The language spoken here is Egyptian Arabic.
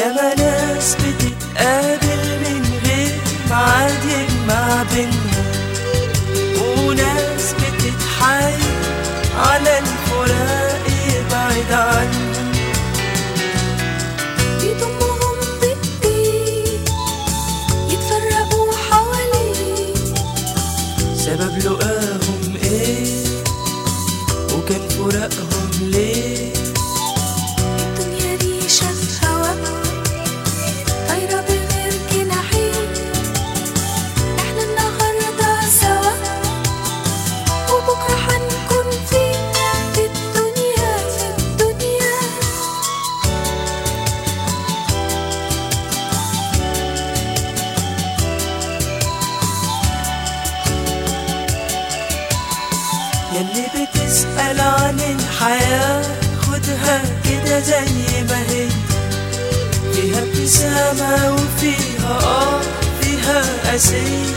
ياما ناس بتتقابل من غير ميعاد يجمع بينا وناس بتتحايل على الفراق يبعد عنه بيضمهم ضدي يتفرقوا حواليه سبب لقاهم ايه وكان فراقهم ليه الدنيا ريشة في هوا طايرة بغير جناحين احنا النهاردة سوا وبكرة حنكون فين في الدنيا في الدنيا ياللي بتسأل عن الحياة خدها كده زي ما هي فيها ابتسامة وفيها اه فيها قاسية